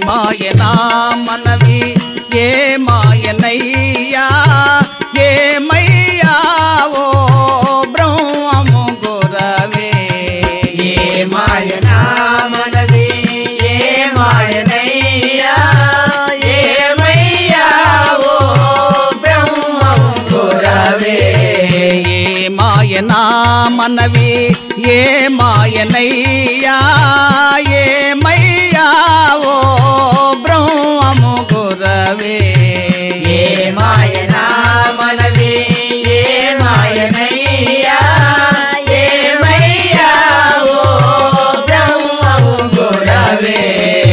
మాయనా మనవి ఏ మాయనయ్యా ఏమయ్యా ఓ బ్రహ్మము గురవే ఏ మాయనా మనది ఏ మాయనయ్యా ఏమయ్యా ఓ బ్రహ్మం గురవే ఏ మాయనా మనవి ఏ మాయనయ్యా ఏమయ్యా ఓ బ్రహ్మము గురవే ఏ మాయనా మనది ఏ మాయనయ్యా ఏమయ్యా ఓ బ్రహ్మం గురవే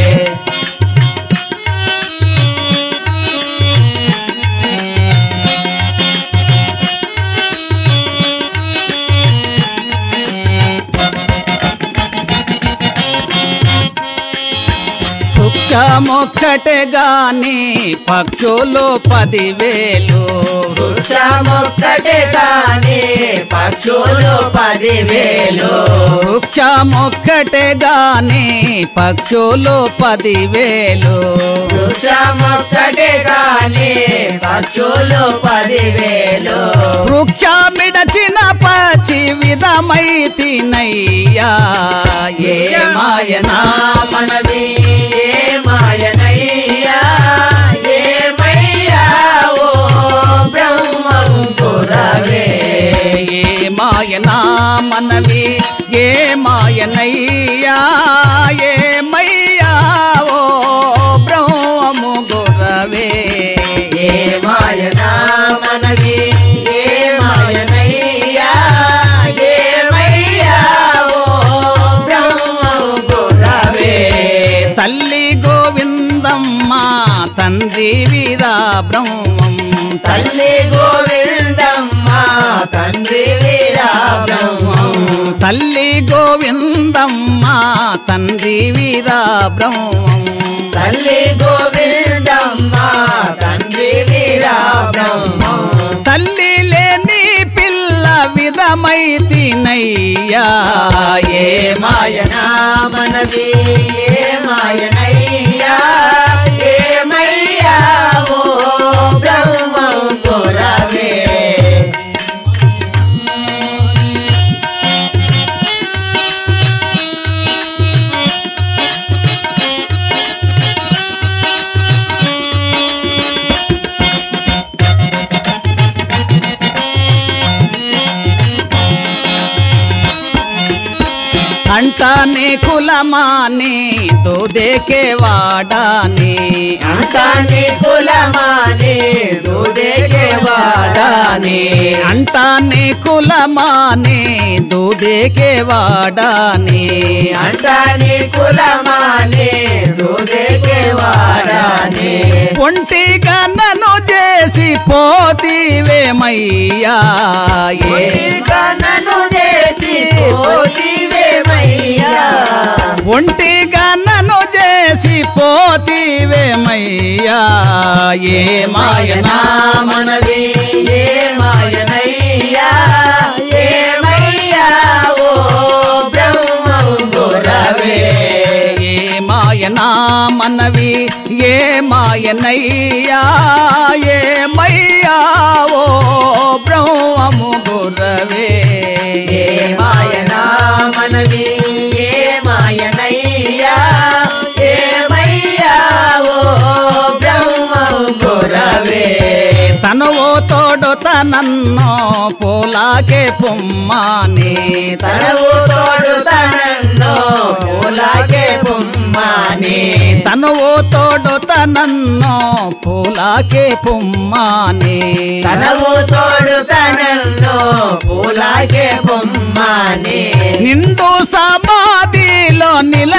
వృక్షమొక్కటే గాని పక్షులు పదివేలు వృక్షమొక్కటే కాని పక్షులు పదివేలు వృక్షమొక్కటే గాని పక్షులు పదివేలు వృక్షమొక్కటే కాని పక్షులు పదివేలు వృక్షమిడచిన పచి విధమైతినయ్యా ఏ మాయనా మనది ఏ మాయనయ్యా ఏమయ్యా ఓ బ్రహ్మం గురవే ఏ మాయనా మనవి ఏ మాయనయ్యా ఏమయ్యా ఓ బ్రహ్మము గురవే ఏ మాయనా మనది ఏ మాయనయ్యా ఏమయ్యా ఓ బ్రహ్మం గురవే తల్లి గోవిందమ్మ తండ్రి వీరా బ్రహ్మం తల్లి గోవిందమ్మ తండ్రి వీరా బ్రహ్మం తల్లి గోవిందమ్మ తండ్రి వీరా బ్రహ్మం తల్లి గోవిందమ్మ తండ్రి వీరా బ్రహ్మం తల్లి లేని పిల్ల విధమైతినయ్యా ఏ మాయనా మనవి ఏ మాయనయ్యా ఏమయ్యా ఓ బ్రహ్మం గురవే అంటానే కులమాని దూదేకే వాడాని అంటాని కులమాని దూదేకే వాడాని అంటానే కులమాని దూదేకే వాడాని అంటాని కులమాని దూదేకే వాడాని ఒంటిగా నన్ను చేసి పోతివేమయ్యా ఏ నన్ను చేసి పోతివేమయ్యా ఒంటిగా నన్ను చేసి పోతివేమయ్యా ఏ మాయనా మనవి ఏ మాయనయ్యా ఏమయ్యా ఓ బ్రహ్మం గురవే ఏ మాయనా మనవి ఏ మాయనయ్యా ఏమయ్యా ఓ బ్రహ్మము గురవే ఏ మాయనా మనవి ఏ మాయనయ్యా ఏమయ్యా ఓ బ్రహ్మం గురవే తనువు తోడు తనన్నో పూలాకే పొమ్మాని తనవు తోడు తనన్నో పూలాకే పొమ్మాని తనువు తోడు తనన్నో పూలాకే పొమ్మాని తనవు తోడు తనన్నో పూలాకే పొమ్మాని నిండు సమాధిలో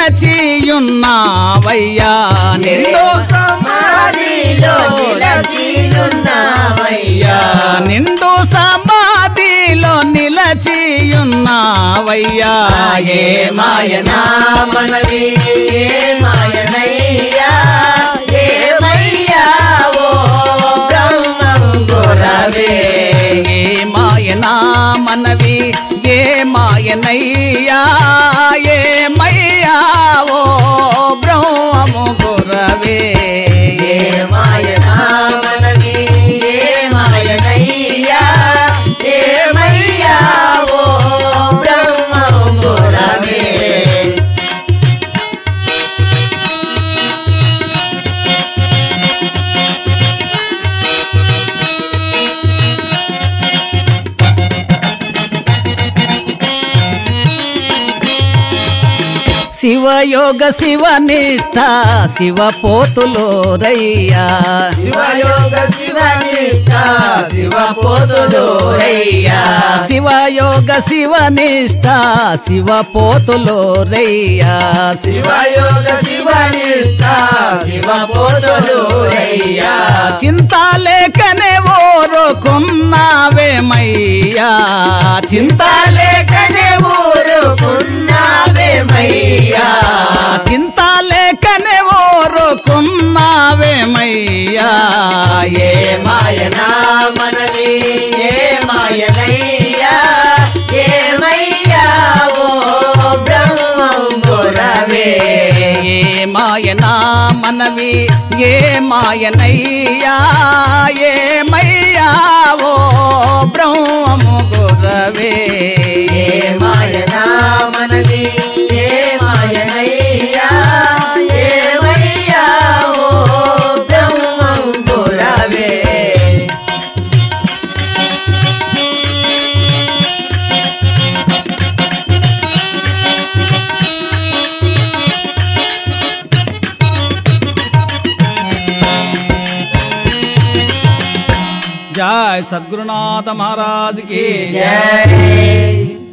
నిలచియున్నావయ్యా నిండు సమాధిలో నిలచియున్నావయ్యా నిండు సమాధిలో నిలచియున్నావయ్యా ఏ మాయనా మనవి ఏ మాయనయ్యా ఏమయ్యా ఓ బ్రహ్మం గురవే ఏ మాయనా మనవి ఏ మాయనయ్యా ఏమయ్యా ఓ బ్రహ్మము గురవే శివయోగ శివనిష్ట శివ పోతులో రయ్యా శివయోగ శివనిష్ట శివ పోతులు రయ్యా శివయోగ శివనిష్ట శివ పోతులో రయ్యా శివయోగ శివనిష్ట శివ పోతులు రయ్యా చింత లేకనే ఓరుకున్నావేమయ్యా చింత లేకనే ఊరుకున్నావేమయ్యా చింత లేకనే ఓరుకున్నావేమయ్యా ఏ మాయనా మనవి ఏ మాయనయ్యా ఏమయ్యా ఓ బ్రహ్మం గురవే ఏ మాయనా మనవి ఏ మాయనయ్యా ఏ మయ్యా ఓ బ్రహ్మము గురవే ఏ మాయనా మనవి ఏ మాయనయ్యా ఏమయ్యా ఓ బ్రహ్మం గురవే జయ సద్గురునాథ మహారాజ్ కి జై